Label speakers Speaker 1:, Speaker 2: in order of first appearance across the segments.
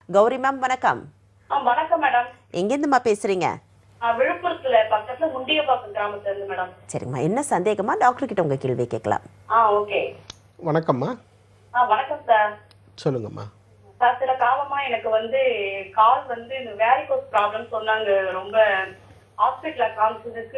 Speaker 1: Gowri ma'am வணக்கம்
Speaker 2: ஆ வணக்கம் madam
Speaker 1: எங்கேருந்துமா பேசுறீங்க
Speaker 2: ஆ, விழுப்புரத்துல பக்கத்துல முண்டியப்பாக்கம் கிராமத்துல இருந்து மேடம்
Speaker 1: சரிம்மா என்ன சந்தேகமா டாக்டர் கிட்ட உங்க கேள்வி கேட்கலாம்
Speaker 2: ஆ ஓகே
Speaker 3: வணக்கம்மா
Speaker 2: ஆ வணக்கம் சார்
Speaker 3: சொல்லுங்கம்மா
Speaker 2: சார் சில காலமா எனக்கு வந்து கால் வந்து இந்த வேரிகோஸ் ப்ராப்ளம் சொன்னாங்க ரொம்ப ஹாஸ்பிட்டல்ல காமிச்சதுக்கு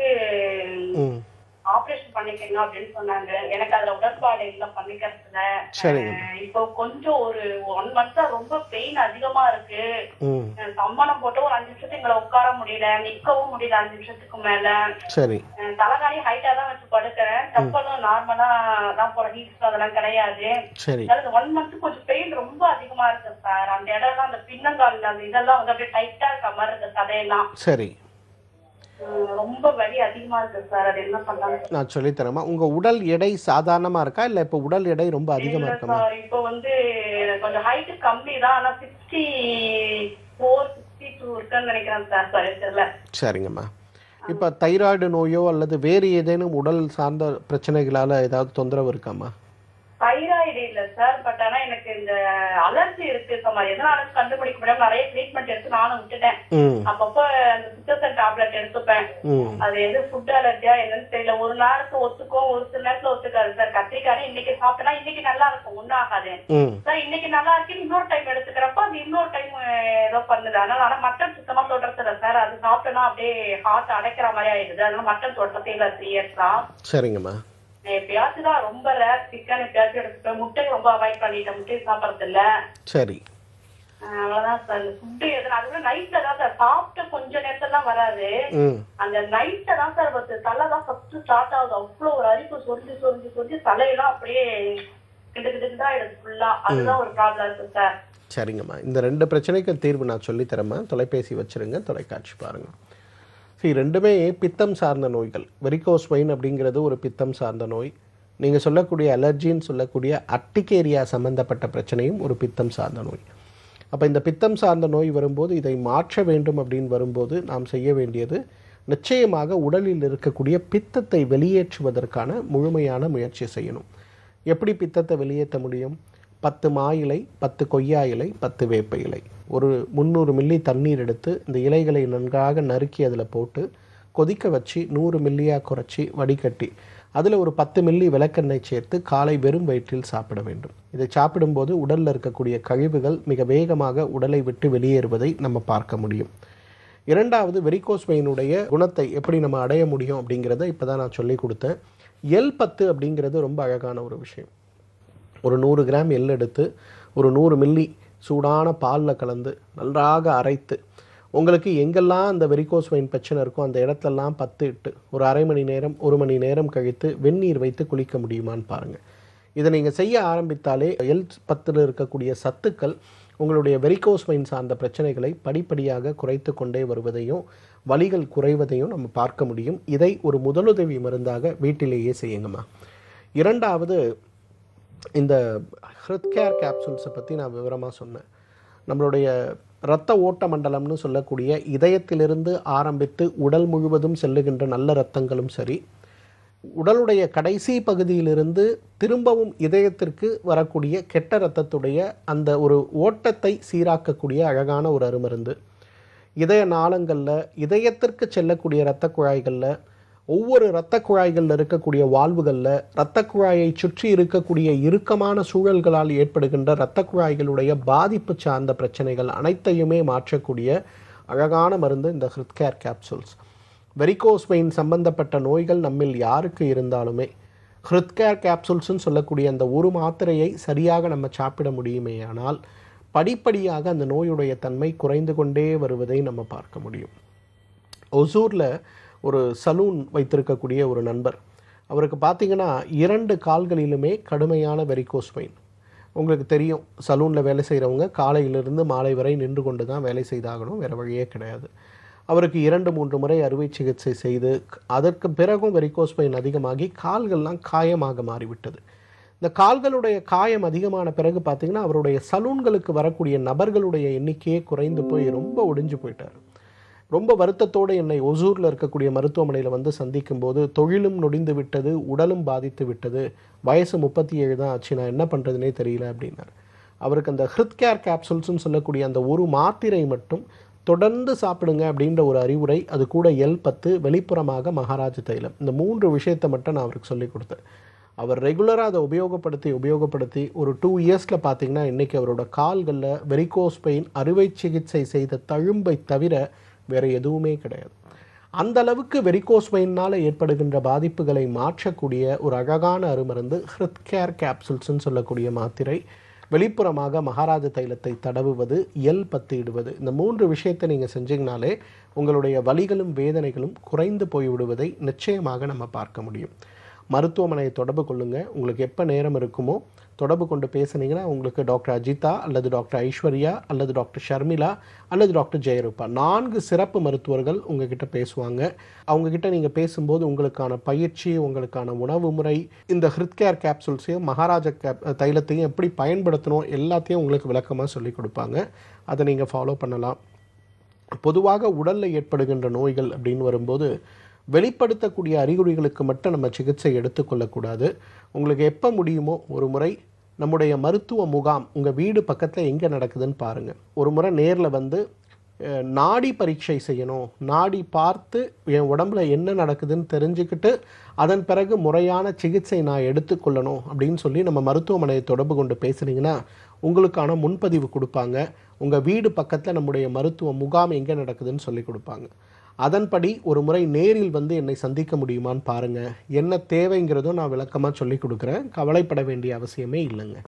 Speaker 3: ம்
Speaker 2: ஆபரேஷன் பண்ணிக்கங்க அப்படின்னு சொன்னாங்க எனக்கு அதுல உடன்பாடு இல்லை பண்ணிக்கிறதுல
Speaker 3: சரிங்க.
Speaker 2: அஹ், இப்போ கொஞ்சம் ஒரு ஒன் மந்த்தா ரொம்ப பெயின் அதிகமா இருக்கு
Speaker 3: ம்
Speaker 2: அஹ், சம்மணம் போட்டு ஒரு அஞ்சு நிமிஷத்துக்கு எங்களை உட்கார முடியல நிக்கவும் முடியல அஞ்சு நிமிஷத்துக்கு மேல
Speaker 3: சரி
Speaker 2: அஹ் தலைகாணி ஹைட்டா தான் வச்சு படுக்கிறேன் செப்பலும் நார்மலா தான் போற ஹீல்ஸ் அதெல்லாம் கிடையாது
Speaker 3: சரி
Speaker 2: அதாவது ஒன் மந்த் கொஞ்சம் பெயின் ரொம்ப அதிகமா இருக்கு சார் அந்த இடம்லாம் அந்த பின்னங்கால் அந்த இதெல்லாம் வந்து அப்படியே டைட்டா இருக்க மாதிரி இருக்கு சதையெல்லாம்
Speaker 3: சரி
Speaker 2: அஹ் ரொம்ப வலி அதிகமா இருக்கு சார் அது என்ன பண்ணலாம்
Speaker 3: நான் சொல்லித்தரேம்மா உங்கள் உடல் எடை சாதாரணமாக இருக்கா இல்லை இப்போ உடல் எடை ரொம்ப அதிகமாக
Speaker 2: இல்ல
Speaker 3: இருக்குமா
Speaker 2: சார் இப்போ வந்து கொஞ்சம் ஹைட் கம்மி தான் ஆனா சிக்ஸ்டி ஃபோர் சிக்ஸ்டி டூ இருக்குன்னு நினைக்கிறேன் சார் சரி தெரியல
Speaker 3: சரிங்கம்மா இப்போ தைராய்டு நோயோ அல்லது வேறு ஏதேனும் உடல் சார்ந்த பிரச்சனைகளால் ஏதாவது தொந்தரவு இருக்காம்மா
Speaker 2: தைராய்டு இல்ல சார் பட் ஆனா எனக்கு இந்த அலர்ஜி இருக்கு சார் எதனால கண்டுபிடிக்க முடியாம நிறைய ட்ரீட்மெண்ட் எடுத்து நானும் விட்டுட்டேன்
Speaker 3: ம்
Speaker 2: அப்பப்ப அந்த சித்தசன் டேப்லெட் எடுத்துப்பேன்
Speaker 3: ம்
Speaker 2: அது எது ஃபுட் அலர்ஜியா என்னன்னு தெரியல ஒரு நேரத்துக்கு ஒத்துக்கும் ஒரு சில நேரத்துல ஒத்துக்காது சார் கத்திரிக்காய் இன்னைக்கு சாப்பிட்டா இன்னைக்கு நல்லா இருக்கும் ஒன்றும் ஆகாது
Speaker 3: ம்
Speaker 2: சார் இன்னைக்கு நல்லா இருக்கு இன்னொரு டைம் எடுத்துக்கிறப்ப அது இன்னொரு டைம் ஏதோ பண்ணுது அதனால ஆனா மட்டன் சுத்தமா தொடர்றது இல்ல சார் அது சாப்பிட்டோம்னா அப்படியே ஹார்ட் அடைக்கிற மாதிரி ஆயிடுது அதனால மட்டன் தொடர்றதே இல்ல த்ரீ இயர்ஸ் தான்
Speaker 3: சரிங்கம்மா
Speaker 2: எப்பயாச்சும் தான் ரொம்ப ரேர் சிக்கன் எப்பயாச்சும் எடுத்துப்பேன் முட்டை ரொம்ப அவாய்ட் பண்ணிட்டேன் முட்டை சாப்பிடறது இல்ல
Speaker 3: சரி
Speaker 2: ஆஹ் அவ்வளவுதான் சார் இந்த ஃபுட்டு எதுனா அதுவும் நைட்ல தான் சார் சாப்பிட்டு கொஞ்ச நேரத்துலாம் வராது
Speaker 3: ம்
Speaker 2: அந்த நைட்ல தான் சார் வருது தலை தான் ஃபர்ஸ்ட் ஸ்டார்ட் ஆகுது அவ்வளோ ஒரு அரிப்பு சொரிஞ்சு சொரிஞ்சு சொரிஞ்சு தலையெல்லாம் அப்படியே கிட்டு கிட்டு தான் ஆயிடுது ஃபுல்லா அதுதான் ஒரு ப்ராப்ளம் இருக்கு சார்
Speaker 3: சரிங்கம்மா இந்த ரெண்டு பிரச்சனைக்கு தீர்வு நான் சொல்லித்தரேம்மா தொலைபேசி வச்சுருங்க தொலைக்காட்சி பாருங்கள் சரி ரெண்டுமே பித்தம் சார்ந்த நோய்கள் வெரிகோஸ் வைன் அப்படிங்கிறது ஒரு பித்தம் சார்ந்த நோய் நீங்கள் சொல்லக்கூடிய அலர்ஜின்னு சொல்லக்கூடிய அட்டிகேரியா சம்மந்தப்பட்ட பிரச்சனையும் ஒரு பித்தம் சார்ந்த நோய் அப்போ இந்த பித்தம் சார்ந்த நோய் வரும்போது இதை மாற்ற வேண்டும் அப்படின்னு வரும்போது நாம் செய்ய வேண்டியது நிச்சயமாக உடலில் இருக்கக்கூடிய பித்தத்தை வெளியேற்றுவதற்கான முழுமையான முயற்சி செய்யணும் எப்படி பித்தத்தை வெளியேற்ற முடியும் பத்து மா இலை பத்து கொய்யா இலை பத்து வேப்ப இலை ஒரு முந்நூறு மில்லி தண்ணீர் எடுத்து இந்த இலைகளை நன்றாக நறுக்கி அதில் போட்டு கொதிக்க வச்சு நூறு மில்லியாக குறைச்சி வடிகட்டி அதில் ஒரு பத்து மில்லி விளக்கெண்ணெய் சேர்த்து காலை வெறும் வயிற்றில் சாப்பிட வேண்டும் இதை சாப்பிடும்போது உடலில் இருக்கக்கூடிய கழிவுகள் மிக வேகமாக உடலை விட்டு வெளியேறுவதை நம்ம பார்க்க முடியும் இரண்டாவது வெரிகோஸ் வெயினுடைய குணத்தை எப்படி நம்ம அடைய முடியும் அப்படிங்கிறத இப்போ தான் நான் சொல்லி கொடுத்தேன் எல் பத்து அப்படிங்கிறது ரொம்ப அழகான ஒரு விஷயம் ஒரு நூறு கிராம் எள் எடுத்து ஒரு நூறு மில்லி சூடான பாலில் கலந்து நன்றாக அரைத்து உங்களுக்கு எங்கெல்லாம் அந்த வெரிகோஸ் வைன் பிரச்சனை இருக்கோ அந்த இடத்தெல்லாம் பத்து இட்டு ஒரு அரை மணி நேரம் ஒரு மணி நேரம் கழித்து வெந்நீர் வைத்து குளிக்க முடியுமான்னு பாருங்கள் இதை நீங்கள் செய்ய ஆரம்பித்தாலே எல் பத்தில் இருக்கக்கூடிய சத்துக்கள் உங்களுடைய வெரிகோஸ் வைன் சார்ந்த பிரச்சனைகளை படிப்படியாக குறைத்து கொண்டே வருவதையும் வலிகள் குறைவதையும் நம்ம பார்க்க முடியும் இதை ஒரு முதலுதவி மருந்தாக வீட்டிலேயே செய்யுங்கம்மா இரண்டாவது இந்த ஹெல்த் கேர் கேப்சூல்ஸை பற்றி நான் விவரமாக சொன்னேன் நம்மளுடைய இரத்த ஓட்ட மண்டலம்னு சொல்லக்கூடிய இதயத்திலிருந்து ஆரம்பித்து உடல் முழுவதும் செல்லுகின்ற நல்ல இரத்தங்களும் சரி உடலுடைய கடைசி பகுதியிலிருந்து திரும்பவும் இதயத்திற்கு வரக்கூடிய கெட்ட இரத்தத்துடைய அந்த ஒரு ஓட்டத்தை சீராக்கக்கூடிய அழகான ஒரு அருமருந்து இதய நாளங்களில் இதயத்திற்கு செல்லக்கூடிய இரத்த குழாய்களில் ஒவ்வொரு இரத்த குழாய்களில் இருக்கக்கூடிய வால்வுகளில் இரத்த குழாயை சுற்றி இருக்கக்கூடிய இறுக்கமான சூழல்களால் ஏற்படுகின்ற இரத்த குழாய்களுடைய பாதிப்பு சார்ந்த பிரச்சனைகள் அனைத்தையுமே மாற்றக்கூடிய அழகான மருந்து இந்த health care capsules varicose vein சம்பந்தப்பட்ட நோய்கள் நம்மில் யாருக்கு இருந்தாலுமே ஹெல்த் கேர் கேப்சூல்ஸ்னு சொல்லக்கூடிய அந்த ஒரு மாத்திரையை சரியாக நம்ம சாப்பிட முடியுமேயானால் படிப்படியாக அந்த நோயுடைய தன்மை குறைந்து கொண்டே வருவதை நம்ம பார்க்க முடியும் ஒசூரில் ஒரு சலூன் வைத்திருக்கக்கூடிய ஒரு நண்பர் அவருக்கு பார்த்தீங்கன்னா இரண்டு கால்களிலுமே கடுமையான வெரிகோஸ் வெயின் உங்களுக்கு தெரியும் சலூனில் வேலை செய்கிறவங்க காலையிலிருந்து மாலை வரை நின்று கொண்டு தான் வேலை செய்தாகணும் வேறு வழியே கிடையாது அவருக்கு இரண்டு மூன்று முறை அறுவை சிகிச்சை செய்து அதற்கு பிறகும் வெரிகோஸ் வெயின் அதிகமாகி கால்கள்லாம் காயமாக மாறிவிட்டது இந்த கால்களுடைய காயம் அதிகமான பிறகு பார்த்தீங்கன்னா அவருடைய சலூன்களுக்கு வரக்கூடிய நபர்களுடைய எண்ணிக்கையே குறைந்து போய் ரொம்ப ஒடிஞ்சு போயிட்டார் ரொம்ப வருத்தத்தோடு என்னை ஒசூரில் இருக்கக்கூடிய மருத்துவமனையில் வந்து சந்திக்கும் போது தொழிலும் நொடிந்து விட்டது உடலும் பாதித்து விட்டது வயசு முப்பத்தி ஏழு தான் ஆச்சு நான் என்ன பண்ணுறதுனே தெரியல அப்படின்னார் அவருக்கு அந்த ஹிருத் கேர் கேப்சூல்ஸ்னு சொல்லக்கூடிய அந்த ஒரு மாத்திரை மட்டும் தொடர்ந்து சாப்பிடுங்க அப்படின்ற ஒரு அறிவுரை அது கூட எல் பத்து வெளிப்புறமாக மகாராஜ தைலம் இந்த மூன்று விஷயத்தை மட்டும் நான் அவருக்கு சொல்லி கொடுத்தேன் அவர் ரெகுலராக அதை உபயோகப்படுத்தி உபயோகப்படுத்தி ஒரு டூ இயர்ஸில் பார்த்தீங்கன்னா இன்றைக்கி அவரோட கால்களில் வெரிகோஸ் பெயின் அறுவை சிகிச்சை செய்த தழும்பை தவிர வேறு எதுவுமே கிடையாது அந்த அளவுக்கு வெரிகோஸ் வெயினால் ஏற்படுகின்ற பாதிப்புகளை மாற்றக்கூடிய ஒரு அழகான அருமருந்து ஹிருத் கேர் கேப்சூல்ஸ்னு சொல்லக்கூடிய மாத்திரை வெளிப்புறமாக மகாராஜ தைலத்தை தடவுவது எல் பத்து இடுவது இந்த மூன்று விஷயத்தை நீங்கள் செஞ்சீங்கனாலே உங்களுடைய வலிகளும் வேதனைகளும் குறைந்து போய்விடுவதை நிச்சயமாக நம்ம பார்க்க முடியும் மருத்துவமனையை தொடர்பு கொள்ளுங்க உங்களுக்கு எப்போ நேரம் இருக்குமோ தொடர்பு கொண்டு பேசுனீங்கன்னா உங்களுக்கு டாக்டர் அஜிதா அல்லது டாக்டர் ஐஸ்வர்யா அல்லது டாக்டர் ஷர்மிளா அல்லது டாக்டர் ஜெயரூபா நான்கு சிறப்பு மருத்துவர்கள் உங்ககிட்ட பேசுவாங்க அவங்க கிட்ட நீங்கள் பேசும்போது உங்களுக்கான பயிற்சி உங்களுக்கான உணவு முறை இந்த ஹிருத் கேர் கேப்சூல்ஸையும் மகாராஜா கேப் தைலத்தையும் எப்படி பயன்படுத்தணும் எல்லாத்தையும் உங்களுக்கு விளக்கமாக சொல்லி கொடுப்பாங்க அதை நீங்கள் ஃபாலோ பண்ணலாம் பொதுவாக உடலில் ஏற்படுகின்ற நோய்கள் அப்படின்னு வரும்போது வெளிப்படுத்தக்கூடிய அறிகுறிகளுக்கு மட்டும் நம்ம சிகிச்சை எடுத்துக்கொள்ளக்கூடாது உங்களுக்கு எப்போ முடியுமோ ஒரு முறை நம்முடைய மருத்துவ முகாம் உங்கள் வீடு பக்கத்தில் எங்கே நடக்குதுன்னு பாருங்கள் ஒரு முறை நேரில் வந்து அஹ், நாடி பரீட்சை செய்யணும் நாடி பார்த்து என் உடம்புல என்ன நடக்குதுன்னு தெரிஞ்சுக்கிட்டு அதன் பிறகு முறையான சிகிச்சை நான் எடுத்துக்கொள்ளணும் அப்படின்னு சொல்லி நம்ம மருத்துவமனையை தொடர்பு கொண்டு பேசுனீங்கன்னா உங்களுக்கான முன்பதிவு கொடுப்பாங்க உங்கள் வீடு பக்கத்தில் நம்முடைய மருத்துவ முகாம் எங்கே நடக்குதுன்னு சொல்லி கொடுப்பாங்க அதன்படி ஒரு முறை நேரில் வந்து என்னை சந்திக்க முடியுமான்னு பாருங்கள் என்ன தேவைங்கிறதும் நான் விளக்கமாக சொல்லி கொடுக்குறேன் கவலைப்பட வேண்டிய அவசியமே இல்லைங்க